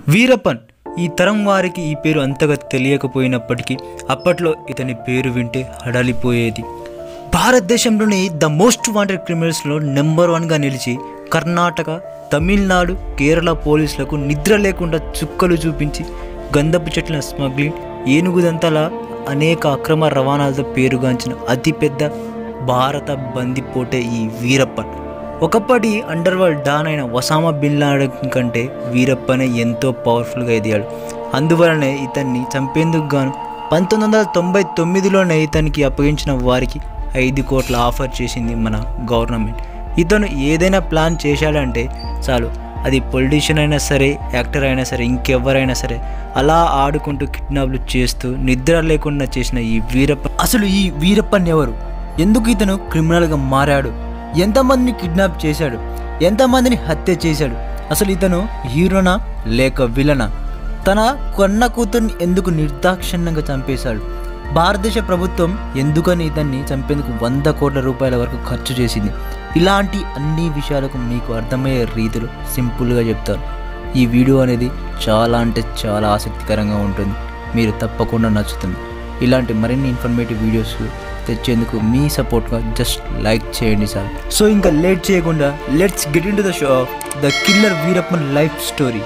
వీరప్పన్ ఈ తరం వారికి ఈ పేరు అంతగా తెలియకపోయినప్పటికీ అప్పట్లో ఇతని పేరు వింటే హడలిపోయేది భారతదేశంలోని ద మోస్ట్ వాంటెడ్ క్రిమినల్స్లో నెంబర్ వన్గా నిలిచి కర్ణాటక తమిళనాడు కేరళ పోలీసులకు నిద్ర లేకుండా చుక్కలు చూపించి గంధపు చెట్ల స్మగ్లింగ్ ఏనుగుదంతల అనేక అక్రమ రవాణాలతో పేరుగాంచిన అతిపెద్ద భారత బందిపోటే ఈ వీరప్పన్ ఒకప్పటి అండర్ వరల్డ్ డాన్ అయిన ఒసామా బిన్ లాడెన్ కంటే వీరప్పనే ఎంతో పవర్ఫుల్గా ఎదిగాడు అందువలనే ఇతన్ని చంపేందుకు గాను పంతొమ్మిది వందల తొంభై తొమ్మిదిలోనే ఇతనికి అప్పగించిన వారికి ఐదు కోట్ల ఆఫర్ చేసింది మన గవర్నమెంట్ ఇతను ఏదైనా ప్లాన్ చేశాడంటే చాలు అది పొలిటీషియన్ అయినా సరే యాక్టర్ అయినా సరే ఇంకెవరైనా సరే అలా ఆడుకుంటూ కిడ్నాప్లు చేస్తూ నిద్ర లేకుండా చేసిన ఈ వీరప్ప అసలు ఈ వీరప్పన్ ఎవరు ఎందుకు ఇతను క్రిమినల్గా మారాడు ఎంతమందిని కిడ్నాప్ చేశాడు ఎంతమందిని హత్య చేశాడు అసలు ఇతను హీరోనా లేక విలనా తన కొన్న కూతుర్ని ఎందుకు నిర్దాక్షిణ్యంగా చంపేశాడు భారతదేశ ప్రభుత్వం ఎందుకని ఇతన్ని చంపేందుకు వంద కోట్ల రూపాయల వరకు ఖర్చు చేసింది ఇలాంటి అన్ని విషయాలకు మీకు అర్థమయ్యే రీతిలో సింపుల్గా చెప్తారు ఈ వీడియో అనేది చాలా అంటే చాలా ఆసక్తికరంగా ఉంటుంది మీరు తప్పకుండా నచ్చుతుంది ఇలాంటి మరిన్ని ఇన్ఫర్మేటివ్ వీడియోస్ తెచ్చేందుకు మీ సపోర్ట్గా జస్ట్ లైక్ చేయండి సార్ సో ఇంకా లేట్ చేయకుండా let's get into the show of the killer Veerappan life story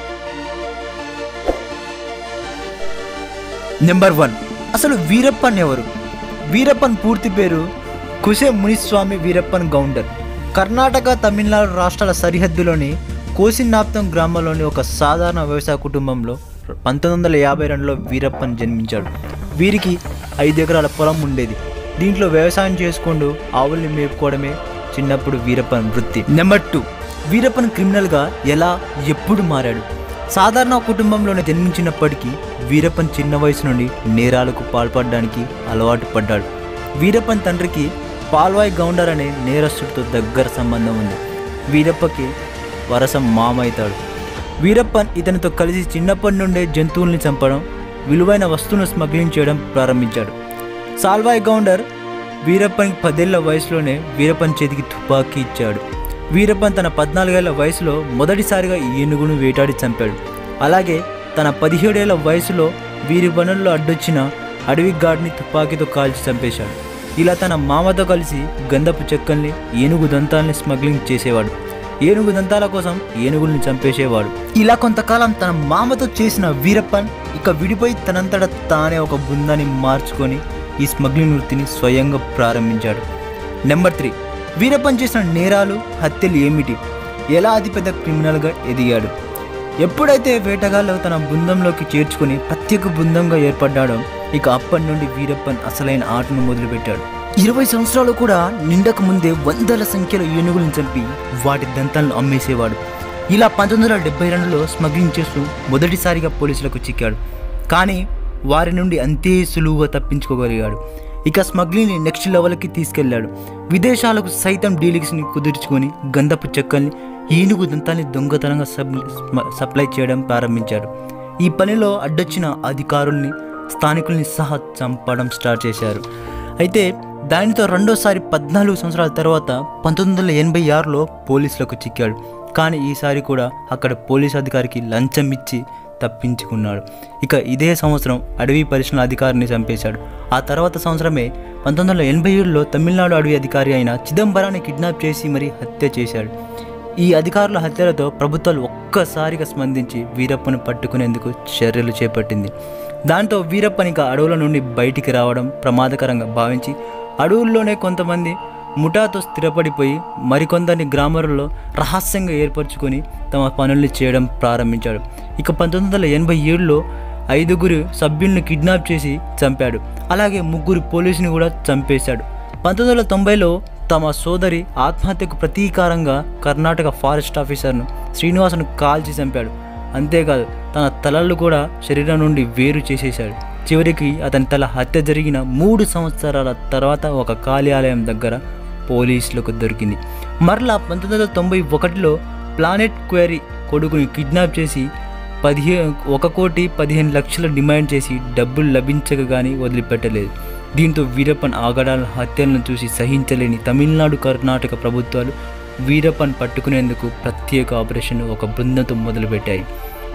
number one అసలు వీరప్పన్ ఎవరు వీరప్పన్ పూర్తి పేరు కుసే మునిస్వామి వీరప్పన్ గౌండర్ కర్ణాటక తమిళనాడు రాష్ట్రాల సరిహద్దులోని కోసినాప్తం గ్రామంలోని ఒక సాధారణ వ్యవసాయ కుటుంబంలో పంతొమ్మిది వందల యాభై రెండులో వీరప్పన్ జన్మించాడు వీరికి ఐదు ఎకరాల పొలం ఉండేది దీంట్లో వ్యవసాయం చేసుకుంటూ ఆవుల్ని మేపుకోవడమే చిన్నప్పుడు వీరప్పన్ వృత్తి నెంబర్ టూ వీరప్పన్ క్రిమినల్గా ఎలా ఎప్పుడు మారాడు సాధారణ కుటుంబంలోనే జన్మించినప్పటికీ వీరప్పన్ చిన్న వయసు నుండి నేరాలకు పాల్పడడానికి అలవాటు పడ్డాడు వీరప్పన్ తండ్రికి పాల్వాయ్ గౌండర్ అనే నేరస్తుడితో దగ్గర సంబంధం ఉంది వీరప్పకి వరసం మామవుతాడు వీరప్పన్ ఇతనితో కలిసి చిన్నప్పటి నుండే జంతువుల్ని చంపడం విలువైన వస్తువులను స్మగ్లింగ్ చేయడం ప్రారంభించాడు సాల్వాయ్ గౌండర్ వీరప్పన్కి పదేళ్ల వయసులోనే వీరప్పన్ చేతికి తుపాకీ ఇచ్చాడు వీరప్పన్ తన పద్నాలుగేళ్ల వయసులో మొదటిసారిగా ఏనుగును వేటాడి చంపాడు అలాగే తన పదిహేడేళ్ల వయసులో వీరి పనుల్లో అడ్డొచ్చిన అడవి గాడిని తుపాకీతో కాల్చి చంపేశాడు ఇలా తన మామతో కలిసి గంధపు చెక్కల్ని ఏనుగు దంతాల్ని స్మగ్లింగ్ చేసేవాడు ఏనుగు దంతాల కోసం ఏనుగుల్ని చంపేసేవాడు ఇలా కొంతకాలం తన మామతో చేసిన వీరప్పన్ ఇక విడిపోయి తనంతట తానే ఒక బృందాన్ని మార్చుకొని ఈ స్మగ్లింగ్ వృత్తిని స్వయంగా ప్రారంభించాడు నెంబర్ త్రీ వీరప్పన్ చేసిన నేరాలు హత్యలు ఏమిటి ఎలా అతిపెద్ద క్రిమినల్గా ఎదిగాడు ఎప్పుడైతే వేటగాళ్ళు తన బృందంలోకి చేర్చుకుని ప్రత్యేక బృందంగా ఏర్పడ్డాడో ఇక అప్పటి నుండి వీరప్పన్ అసలైన ఆటను మొదలుపెట్టాడు ఇరవై సంవత్సరాలు కూడా నిండక ముందే వందల సంఖ్యలో ఏనుగులను చంపి వాటి దంతాలను అమ్మేసేవాడు ఇలా పంతొమ్మిది వందల డెబ్బై రెండులో స్మగ్లింగ్ చేస్తూ మొదటిసారిగా పోలీసులకు చిక్కాడు కానీ వారి నుండి అంతే సులువుగా తప్పించుకోగలిగాడు ఇక స్మగ్లింగ్ని నెక్స్ట్ లెవెల్కి తీసుకెళ్లాడు విదేశాలకు సైతం డీలింగ్స్ని కుదుర్చుకొని గంధపు చెక్కల్ని ఏనుగు దంతాన్ని దొంగతనంగా సబ్ స్మ- సప్లై చేయడం ప్రారంభించాడు ఈ పనిలో అడ్డొచ్చిన అధికారుల్ని స్థానికుల్ని సహా చంపడం స్టార్ట్ చేశారు అయితే దానితో రెండోసారి పద్నాలుగు సంవత్సరాల తర్వాత పంతొమ్మిది వందల ఎనభై ఆరులో పోలీసులకు చిక్కాడు కానీ ఈసారి కూడా అక్కడ పోలీస్ అధికారికి లంచం ఇచ్చి తప్పించుకున్నాడు ఇక ఇదే సంవత్సరం అడవి పరిశ్రమ అధికారిని చంపేశాడు ఆ తర్వాత సంవత్సరమే పంతొమ్మిది వందల ఎనభై ఏడులో తమిళనాడు అడవి అధికారి అయిన చిదంబరాన్ని కిడ్నాప్ చేసి మరీ హత్య చేశాడు ఈ అధికారుల హత్యలతో ప్రభుత్వాలు ఒక్కసారిగా స్పందించి వీరప్పను పట్టుకునేందుకు చర్యలు చేపట్టింది దాంతో వీరప్పన్ ఇక అడవుల నుండి బయటికి రావడం ప్రమాదకరంగా భావించి అడవుల్లోనే కొంతమంది ముఠాతో స్థిరపడిపోయి మరికొందరిని గ్రామాలలో రహస్యంగా ఏర్పరచుకొని తమ పనుల్ని చేయడం ప్రారంభించాడు ఇక పంతొమ్మిది వందల ఎనభై ఏడులో ఐదుగురు సభ్యుల్ని కిడ్నాప్ చేసి చంపాడు అలాగే ముగ్గురు పోలీసుని కూడా చంపేశాడు పంతొమ్మిది వందల తొంభైలో తమ సోదరి ఆత్మహత్యకు ప్రతీకారంగా కర్ణాటక ఫారెస్ట్ ఆఫీసర్ను శ్రీనివాసను కాల్చి చంపాడు అంతేకాదు తన తలలు కూడా శరీరం నుండి వేరు చేసేశాడు చివరికి అతని తల హత్య జరిగిన మూడు సంవత్సరాల తర్వాత ఒక కార్యాలయం దగ్గర పోలీసులకు దొరికింది మరలా పంతొమ్మిది వందల తొంభై ఒకటిలో ప్లానెట్ క్వైరీ కొడుకుని కిడ్నాప్ చేసి పదిహే ఒక కోటి పదిహేను లక్షల డిమాండ్ చేసి డబ్బులు లభించక కానీ వదిలిపెట్టలేదు దీంతో వీరప్పన్ ఆగడాల హత్యలను చూసి సహించలేని తమిళనాడు కర్ణాటక ప్రభుత్వాలు వీరప్పన్ పట్టుకునేందుకు ప్రత్యేక ఆపరేషన్ ఒక బృందంతో మొదలుపెట్టాయి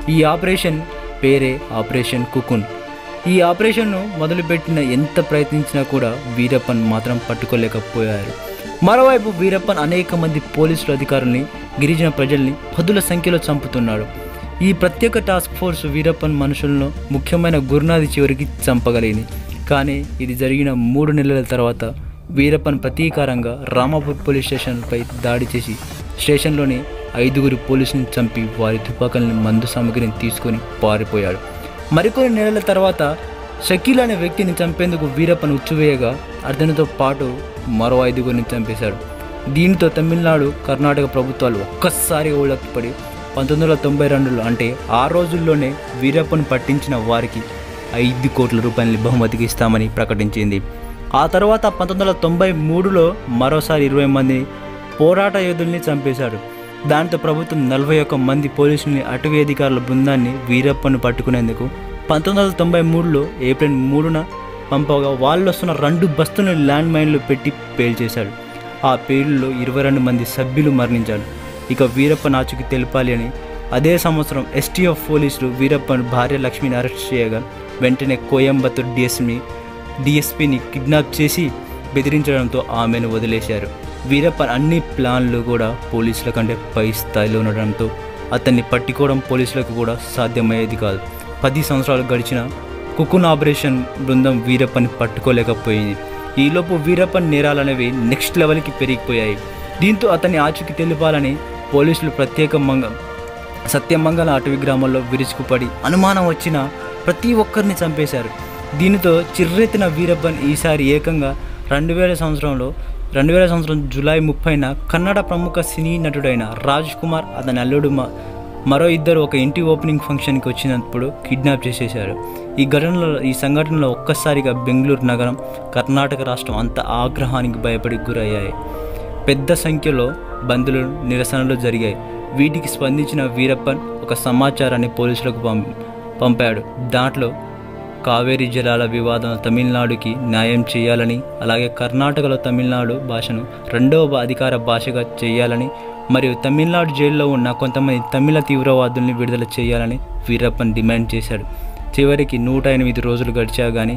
ఈ ఆపరేషన్ పేరే ఆపరేషన్ కుకున్ ఈ ఆపరేషన్ను మొదలుపెట్టిన ఎంత ప్రయత్నించినా కూడా వీరప్పన్ మాత్రం పట్టుకోలేకపోయారు మరోవైపు వీరప్పన్ అనేక మంది పోలీసులు అధికారుల్ని గిరిజన ప్రజల్ని పదుల సంఖ్యలో చంపుతున్నాడు ఈ ప్రత్యేక టాస్క్ ఫోర్స్ వీరప్పన్ మనుషులను ముఖ్యమైన గురునాథి చివరికి చంపగలిగింది కానీ ఇది జరిగిన మూడు నెలల తర్వాత వీరప్పన్ ప్రతీకారంగా రామాపూర్ పోలీస్ స్టేషన్పై దాడి చేసి స్టేషన్లోని ఐదుగురు పోలీసులను చంపి వారి తుపాకుల్ని మందు సామగ్రిని తీసుకొని పారిపోయాడు మరికొన్ని నెలల తర్వాత షకీల్ అనే వ్యక్తిని చంపేందుకు వీరప్పన్ ఉచ్చువేయగా అతనితో పాటు మరో ఐదుగురిని చంపేశాడు దీనితో తమిళనాడు కర్ణాటక ప్రభుత్వాలు ఒక్కసారిగా ఉలక్కిపడి పంతొమ్మిది వందల తొంభై రెండులో అంటే ఆ రోజుల్లోనే వీరప్పన్ పట్టించిన వారికి ఐదు కోట్ల రూపాయలని బహుమతికి ఇస్తామని ప్రకటించింది ఆ తర్వాత పంతొమ్మిది వందల తొంభై మూడులో మరోసారి ఇరవై మంది పోరాట యోధుల్ని చంపేశాడు దాంతో ప్రభుత్వం నలభై ఒక్క మంది పోలీసుల్ని అటవీ అధికారుల బృందాన్ని వీరప్పను పట్టుకునేందుకు పంతొమ్మిది వందల తొంభై మూడులో ఏప్రిల్ మూడున పంపగా వాళ్ళు వస్తున్న రెండు బస్సులను ల్యాండ్ మైన్లు పెట్టి పేల్చేశాడు ఆ పేలులో ఇరవై రెండు మంది సభ్యులు మరణించారు ఇక వీరప్ప నాచుకి తెలపాలి అని అదే సంవత్సరం ఎస్టీఎఫ్ పోలీసులు వీరప్పన్ భార్య లక్ష్మిని అరెస్ట్ చేయగా వెంటనే కోయంబత్తూర్ డిఎస్పి డిఎస్పిని కిడ్నాప్ చేసి బెదిరించడంతో ఆమెను వదిలేశారు వీరప్పన్ అన్ని ప్లాన్లు కూడా పోలీసుల కంటే పై స్థాయిలో ఉండడంతో అతన్ని పట్టుకోవడం పోలీసులకు కూడా సాధ్యమయ్యేది కాదు పది సంవత్సరాలు గడిచిన కుకున్ ఆపరేషన్ బృందం వీరప్పని పట్టుకోలేకపోయింది ఈలోపు వీరప్పన్ నేరాలనేవి నెక్స్ట్ లెవెల్కి పెరిగిపోయాయి దీంతో అతన్ని ఆచూకీ తెలిపాలని పోలీసులు ప్రత్యేక మంగ సత్యమంగళ అటవీ గ్రామంలో విరుచుకుపడి అనుమానం వచ్చిన ప్రతి ఒక్కరిని చంపేశారు దీనితో చిర్రెత్తిన వీరప్పన్ ఈసారి ఏకంగా రెండు వేల సంవత్సరంలో రెండు వేల సంవత్సరం జూలై ముప్పైన కన్నడ ప్రముఖ సినీ నటుడైన రాజ్ కుమార్ అతని అల్లుడు మ- మరో ఇద్దరు ఒక ఇంటి ఓపెనింగ్ ఫంక్షన్కి వచ్చినప్పుడు కిడ్నాప్ చేసేశారు ఈ ఘటనలో ఈ సంఘటనలో ఒక్కసారిగా బెంగళూరు నగరం కర్ణాటక రాష్ట్రం అంతా ఆగ్రహానికి భయపడి గురయ్యాయి పెద్ద సంఖ్యలో బంధులు నిరసనలు జరిగాయి వీటికి స్పందించిన వీరప్పన్ ఒక సమాచారాన్ని పోలీసులకు పం పంపాడు దాంట్లో కావేరీ జలాల వివాదం తమిళనాడుకి న్యాయం చేయాలని అలాగే కర్ణాటకలో తమిళనాడు భాషను రెండవ అధికార భాషగా చేయాలని మరియు తమిళనాడు జైల్లో ఉన్న కొంతమంది తమిళ తీవ్రవాదుల్ని విడుదల చేయాలని వీరప్పన్ డిమాండ్ చేశాడు చివరికి నూట ఎనిమిది రోజులు గడిచా కానీ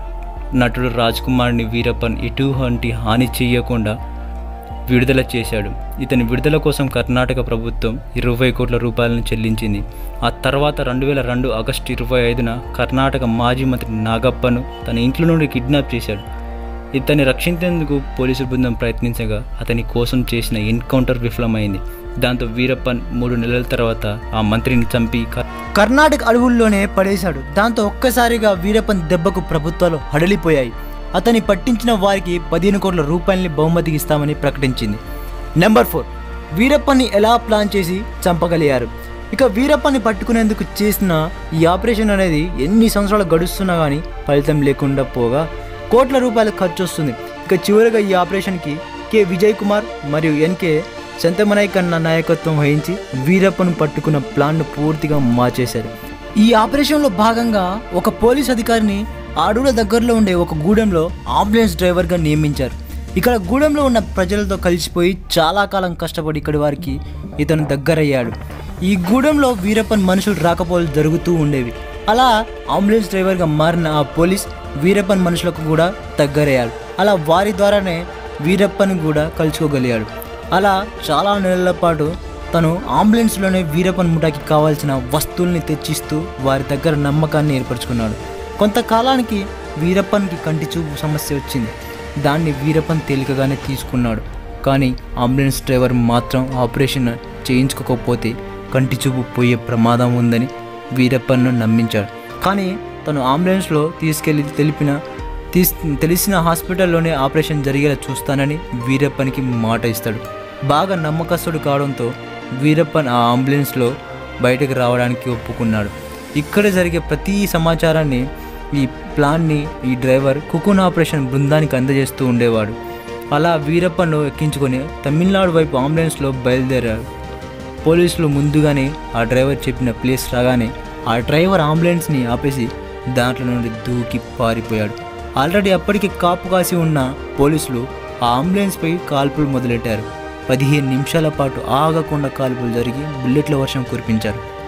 నటుడు రాజ్ కుమార్ని వీరప్పన్ ఎటువంటి హాని చేయకుండా విడుదల చేశాడు ఇతని విడుదల కోసం కర్ణాటక ప్రభుత్వం ఇరవై కోట్ల రూపాయలను చెల్లించింది ఆ తర్వాత రెండు వేల రెండు ఆగస్టు ఇరవై ఐదున కర్ణాటక మాజీ మంత్రి నాగప్పను తన ఇంట్లో నుండి కిడ్నాప్ చేశాడు ఇతన్ని రక్షించేందుకు పోలీసు బృందం ప్రయత్నించగా అతని కోసం చేసిన ఎన్కౌంటర్ విఫలమైంది దాంతో వీరప్పన్ మూడు నెలల తర్వాత ఆ మంత్రిని చంపి క- కర్ణాటక అడవుల్లోనే పడేశాడు దాంతో ఒక్కసారిగా వీరప్పన్ దెబ్బకు ప్రభుత్వాలు హడలిపోయాయి అతని పట్టించిన వారికి పదిహేను కోట్ల రూపాయలని బహుమతికి ఇస్తామని ప్రకటించింది నెంబర్ ఫోర్ వీరప్పన్ని ఎలా ప్లాన్ చేసి చంపగలిగారు ఇక వీరప్పని పట్టుకునేందుకు చేసిన ఈ ఆపరేషన్ అనేది ఎన్ని సంవత్సరాలు గడుస్తున్నా కానీ ఫలితం లేకుండా పోగా కోట్ల రూపాయలు ఖర్చు వస్తుంది ఇక చివరిగా ఈ ఆపరేషన్కి కె విజయ్ కుమార్ మరియు ఎన్కే శంతమనై కన్నా నాయకత్వం వహించి వీరప్పను పట్టుకున్న ప్లాన్ను పూర్తిగా మార్చేశారు ఈ ఆపరేషన్లో భాగంగా ఒక పోలీస్ అధికారిని అడవుల దగ్గరలో ఉండే ఒక గూడెంలో అంబులెన్స్ డ్రైవర్గా నియమించారు ఇక్కడ గూడెంలో ఉన్న ప్రజలతో కలిసిపోయి చాలా కాలం కష్టపడి ఇక్కడి వారికి ఇతను దగ్గరయ్యాడు ఈ గూడెంలో వీరప్పన్ మనుషులు రాకపోలు జరుగుతూ ఉండేవి అలా అంబులెన్స్ డ్రైవర్గా మారిన ఆ పోలీస్ వీరప్పన్ మనుషులకు కూడా దగ్గరయ్యాడు అలా వారి ద్వారానే వీరప్పన్ కూడా కలుసుకోగలిగాడు అలా చాలా నెలల పాటు తను అంబులెన్స్లోనే వీరప్పన్ ముఠాకి కావాల్సిన వస్తువుల్ని తెచ్చిస్తూ వారి దగ్గర నమ్మకాన్ని ఏర్పరచుకున్నాడు కొంతకాలానికి వీరప్పన్కి కంటి చూపు సమస్య వచ్చింది దాన్ని వీరప్పన్ తేలికగానే తీసుకున్నాడు కానీ అంబులెన్స్ డ్రైవర్ మాత్రం ఆపరేషన్ చేయించుకోకపోతే కంటి చూపు పోయే ప్రమాదం ఉందని వీరప్పన్ను నమ్మించాడు కానీ తను అంబులెన్స్లో తీసుకెళ్లి తెలిపిన తీస్ తెలిసిన హాస్పిటల్లోనే ఆపరేషన్ జరిగేలా చూస్తానని వీరప్పనికి మాట ఇస్తాడు బాగా నమ్మకస్తుడు కావడంతో వీరప్పన్ ఆ అంబులెన్స్లో బయటకు రావడానికి ఒప్పుకున్నాడు ఇక్కడ జరిగే ప్రతి సమాచారాన్ని ఈ ప్లాన్ని ఈ డ్రైవర్ కుకున్ ఆపరేషన్ బృందానికి అందజేస్తూ ఉండేవాడు అలా వీరప్పను ఎక్కించుకొని తమిళనాడు వైపు అంబులెన్స్లో బయలుదేరారు పోలీసులు ముందుగానే ఆ డ్రైవర్ చెప్పిన ప్లేస్ రాగానే ఆ డ్రైవర్ అంబులెన్స్ని ఆపేసి దాంట్లో నుండి దూకి పారిపోయాడు ఆల్రెడీ అప్పటికి కాపు కాసి ఉన్న పోలీసులు ఆ అంబులెన్స్పై కాల్పులు మొదలెట్టారు పదిహేను నిమిషాల పాటు ఆగకుండా కాల్పులు జరిగి బుల్లెట్ల వర్షం కురిపించారు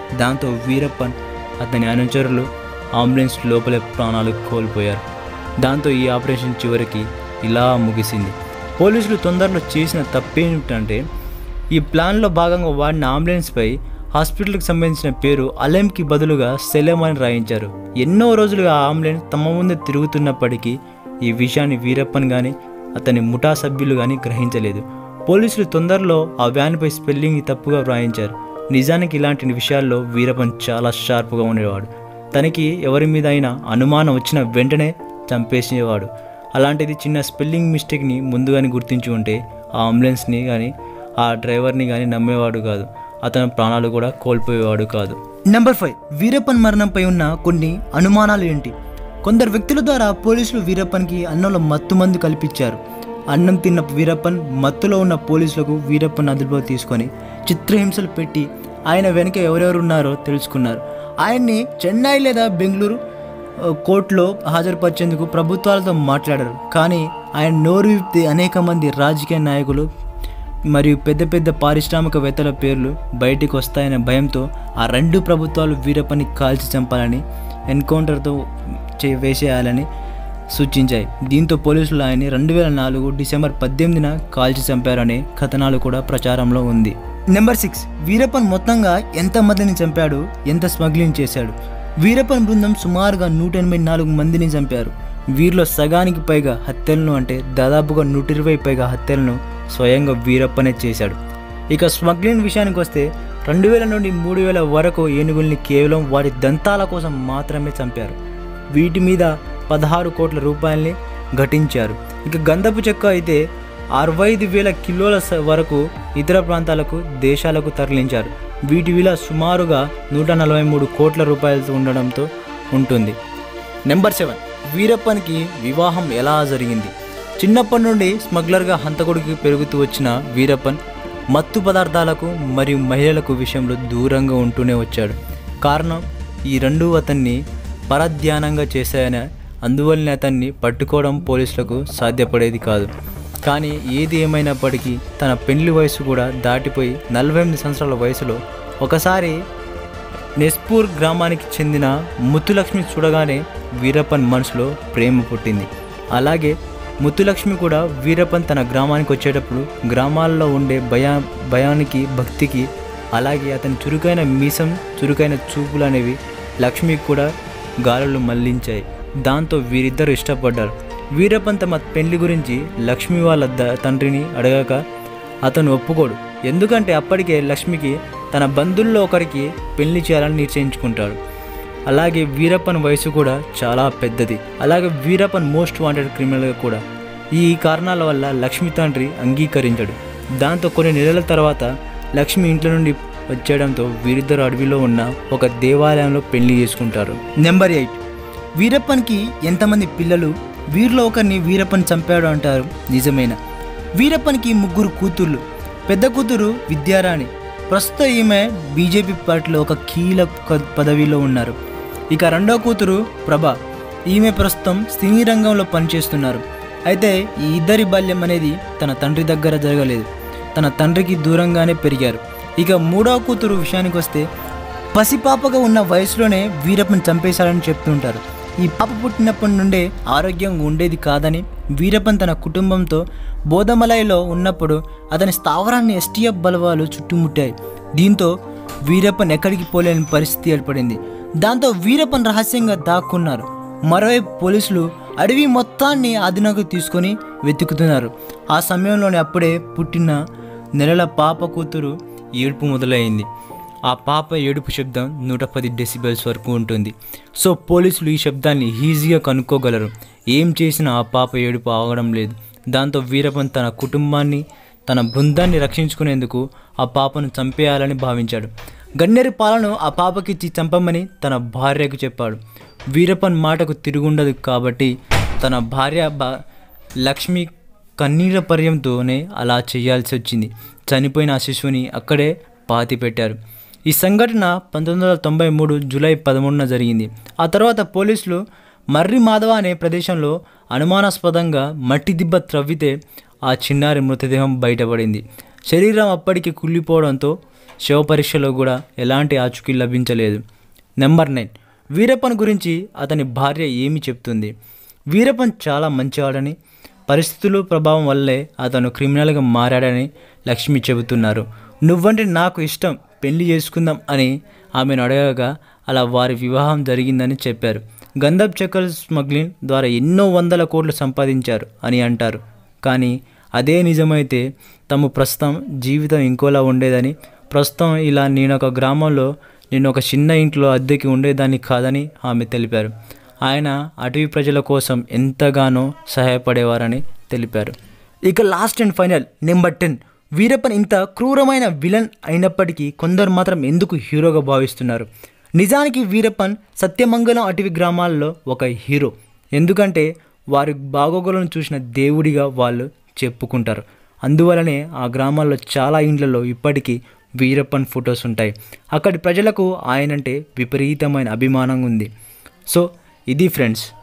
దాంతో వీరప్పన్ అతని అనుచరులు అంబులెన్స్ లోపలే ప్రాణాలు కోల్పోయారు దాంతో ఈ ఆపరేషన్ చివరికి ఇలా ముగిసింది పోలీసులు తొందరలో చేసిన తప్పేమిటంటే ఈ ప్లాన్లో భాగంగా వాడిన అంబులెన్స్పై హాస్పిటల్కి సంబంధించిన పేరు అలెంకి బదులుగా సెలెం అని రాయించారు ఎన్నో రోజులుగా ఆ అంబులెన్స్ తమ ముందే తిరుగుతున్నప్పటికీ ఈ విషయాన్ని వీరప్పన్ కానీ అతని ముఠా సభ్యులు కానీ గ్రహించలేదు పోలీసులు తొందరలో ఆ వ్యాన్పై స్పెల్లింగ్ తప్పుగా వ్రాయించారు నిజానికి ఇలాంటి విషయాల్లో వీరప్పన్ చాలా షార్ప్గా ఉండేవాడు తనకి ఎవరి మీద అయినా అనుమానం వచ్చిన వెంటనే చంపేసేవాడు అలాంటిది చిన్న స్పెల్లింగ్ మిస్టేక్ని ముందుగానే గుర్తించి ఉంటే ఆ అంబులెన్స్ని కానీ ఆ డ్రైవర్ని కానీ నమ్మేవాడు కాదు అతను ప్రాణాలు కూడా కోల్పోయేవాడు కాదు నెంబర్ ఫైవ్ వీరప్పన్ మరణంపై ఉన్న కొన్ని అనుమానాలు ఏంటి కొందరు వ్యక్తుల ద్వారా పోలీసులు వీరప్పన్కి అన్నంలో మత్తు మందు కల్పించారు అన్నం తిన్న వీరప్పన్ మత్తులో ఉన్న పోలీసులకు వీరప్పన్ అదుపులో తీసుకొని చిత్రహింసలు పెట్టి ఆయన వెనుక ఎవరెవరు ఉన్నారో తెలుసుకున్నారు ఆయన్ని చెన్నై లేదా బెంగళూరు ఆ, కోర్టులో హాజరుపరిచేందుకు ప్రభుత్వాలతో మాట్లాడారు కానీ ఆయన నోరు విప్పి అనేక మంది రాజకీయ నాయకులు మరియు పెద్ద పెద్ద పారిశ్రామికవేత్తల పేర్లు బయటికి వస్తాయనే భయంతో ఆ రెండు ప్రభుత్వాలు వీరప్పని కాల్చి చంపాలని ఎన్కౌంటర్తో చే వేసేయాలని సూచించాయి దీంతో పోలీసులు ఆయన్ని రెండు వేల నాలుగు డిసెంబర్ పద్దెనిమిదిన కాల్చి చంపారనే కథనాలు కూడా ప్రచారంలో ఉంది నెంబర్ సిక్స్ వీరప్పన్ మొత్తంగా ఎంతమందిని చంపాడు ఎంత స్మగ్లింగ్ చేశాడు వీరప్పన్ బృందం సుమారుగా నూట ఎనభై నాలుగు మందిని చంపారు వీరిలో సగానికి పైగా హత్యలను అంటే దాదాపుగా నూట ఇరవై పైగా హత్యలను స్వయంగా వీరప్పనే చేశాడు ఇక స్మగ్లింగ్ విషయానికి వస్తే రెండు వేల నుండి మూడు వేల వరకు ఏనుగుల్ని కేవలం వాటి దంతాల కోసం మాత్రమే చంపారు వీటి మీద పదహారు కోట్ల రూపాయల్ని ఘటించారు ఇక గంధపు చెక్క అయితే అరవై ఐదు వేల కిలోల స- వరకు ఇతర ప్రాంతాలకు దేశాలకు తరలించారు వీటి విలువ సుమారుగా నూట నలభై మూడు కోట్ల రూపాయలతో ఉండడంతో ఉంటుంది నెంబర్ సెవెన్ వీరప్పన్కి వివాహం ఎలా జరిగింది చిన్నప్పటి నుండి స్మగ్లర్గా హంతకుడికి పెరుగుతూ వచ్చిన వీరప్పన్ మత్తు పదార్థాలకు మరియు మహిళలకు విషయంలో దూరంగా ఉంటూనే వచ్చాడు కారణం ఈ రెండు అతన్ని పరధ్యానంగా చేశాయని అందువల్లనే అతన్ని పట్టుకోవడం పోలీసులకు సాధ్యపడేది కాదు కానీ ఏది ఏమైనప్పటికీ తన పెళ్లి వయసు కూడా దాటిపోయి నలభై ఎనిమిది సంవత్సరాల వయసులో ఒకసారి నెస్పూర్ గ్రామానికి చెందిన ముత్తులక్ష్మి చూడగానే వీరప్పన్ మనసులో ప్రేమ పుట్టింది అలాగే ముత్తులక్ష్మి కూడా వీరప్పన్ తన గ్రామానికి వచ్చేటప్పుడు గ్రామాల్లో ఉండే భయా భయానికి భక్తికి అలాగే అతని చురుకైన మీసం చురుకైన చూపులు అనేవి లక్ష్మికి కూడా గాలులు మళ్లించాయి దాంతో వీరిద్దరు ఇష్టపడ్డారు వీరప్పన్ తమ పెళ్లి గురించి లక్ష్మి వాళ్ళ ద- తండ్రిని అడగాక అతను ఒప్పుకోడు ఎందుకంటే అప్పటికే లక్ష్మికి తన బంధువుల్లో ఒకరికి పెళ్లి చేయాలని నిశ్చయించుకుంటాడు అలాగే వీరప్పన్ వయసు కూడా చాలా పెద్దది అలాగే వీరప్పన్ మోస్ట్ వాంటెడ్ క్రిమినల్గా కూడా ఈ కారణాల వల్ల లక్ష్మి తండ్రి అంగీకరించాడు దాంతో కొన్ని నెలల తర్వాత లక్ష్మి ఇంట్లో నుండి వచ్చేయడంతో వీరిద్దరు అడవిలో ఉన్న ఒక దేవాలయంలో పెళ్లి చేసుకుంటారు నెంబర్ ఎయిట్ వీరప్పన్కి ఎంతమంది పిల్లలు వీరిలో ఒకరిని వీరప్పన్ చంపాడు అంటారు నిజమేనా వీరప్పన్కి ముగ్గురు కూతుర్లు పెద్ద కూతురు విద్యారాణి ప్రస్తుతం ఈమె బీజేపీ పార్టీలో ఒక కీలక పదవిలో ఉన్నారు ఇక రెండో కూతురు ప్రభ ఈమె ప్రస్తుతం సినీ రంగంలో పనిచేస్తున్నారు అయితే ఈ ఇద్దరి బాల్యం అనేది తన తండ్రి దగ్గర జరగలేదు తన తండ్రికి దూరంగానే పెరిగారు ఇక మూడో కూతురు విషయానికి వస్తే పసిపాపగా ఉన్న వయసులోనే వీరప్పని చంపేశాడని చెప్తుంటారు ఈ పాప పుట్టినప్పటి నుండే ఆరోగ్యంగా ఉండేది కాదని వీరప్పన్ తన కుటుంబంతో బోధమలైలో ఉన్నప్పుడు అతని స్థావరాన్ని ఎస్టీఎఫ్ బలవాలు చుట్టుముట్టాయి దీంతో వీరప్పన్ ఎక్కడికి పోలేని పరిస్థితి ఏర్పడింది దాంతో వీరప్పన్ రహస్యంగా దాక్కున్నారు మరోవైపు పోలీసులు అడవి మొత్తాన్ని అదునకు తీసుకొని వెతుకుతున్నారు ఆ సమయంలోనే అప్పుడే పుట్టిన నెలల పాప కూతురు ఏడుపు మొదలైంది ఆ పాప ఏడుపు శబ్దం నూట పది డెసిబెల్స్ వరకు ఉంటుంది సో పోలీసులు ఈ శబ్దాన్ని ఈజీగా కనుక్కోగలరు ఏం చేసినా ఆ పాప ఏడుపు ఆగడం లేదు దాంతో వీరప్పన్ తన కుటుంబాన్ని తన బృందాన్ని రక్షించుకునేందుకు ఆ పాపను చంపేయాలని భావించాడు గన్నేరు పాలను ఆ పాపకిచ్చి చంపమని తన భార్యకు చెప్పాడు వీరప్పన్ మాటకు తిరుగుండదు కాబట్టి తన భార్య బా లక్ష్మి కన్నీర పర్యంతోనే అలా చేయాల్సి వచ్చింది చనిపోయిన ఆ శిశువుని అక్కడే పాతి పెట్టారు ఈ సంఘటన పంతొమ్మిది వందల తొంభై మూడు జూలై పదమూడున జరిగింది ఆ తర్వాత పోలీసులు మర్రి మాధవ అనే ప్రదేశంలో అనుమానాస్పదంగా మట్టి దిబ్బ త్రవ్వితే ఆ చిన్నారి మృతదేహం బయటపడింది శరీరం అప్పటికి కుళ్ళిపోవడంతో శవ పరీక్షలో కూడా ఎలాంటి ఆచూకీ లభించలేదు నెంబర్ నైన్ వీరప్పన్ గురించి అతని భార్య ఏమి చెప్తుంది వీరప్పన్ చాలా మంచివాడని పరిస్థితులు ప్రభావం వల్లే అతను క్రిమినల్గా మారాడని లక్ష్మి చెబుతున్నారు నువ్వంటే నాకు ఇష్టం పెళ్లి చేసుకుందాం అని ఆమెను అడగగా అలా వారి వివాహం జరిగిందని చెప్పారు గంధప్ చెక్కల స్మగ్లింగ్ ద్వారా ఎన్నో వందల కోట్లు సంపాదించారు అని అంటారు కానీ అదే నిజమైతే తమ ప్రస్తుతం జీవితం ఇంకోలా ఉండేదని ప్రస్తుతం ఇలా నేను ఒక గ్రామంలో నేను ఒక చిన్న ఇంట్లో అద్దెకి ఉండేదాన్ని కాదని ఆమె తెలిపారు ఆయన అటవీ ప్రజల కోసం ఎంతగానో సహాయపడేవారని తెలిపారు ఇక last and final number ten Veerappan ఇంత క్రూరమైన విలన్ అయినప్పటికీ కొందరు మాత్రం ఎందుకు హీరోగా భావిస్తున్నారు నిజానికి వీరప్పన్ సత్యమంగళం అటవీ గ్రామాల్లో ఒక హీరో ఎందుకంటే వారి బాగోగులను చూసిన దేవుడిగా వాళ్ళు చెప్పుకుంటారు అందువలనే ఆ గ్రామాల్లో చాలా ఇండ్లలో ఇప్పటికీ వీరప్పన్ ఫొటోస్ ఉంటాయి అక్కడి ప్రజలకు ఆయనంటే విపరీతమైన అభిమానం ఉంది సో ఇది ఫ్రెండ్స్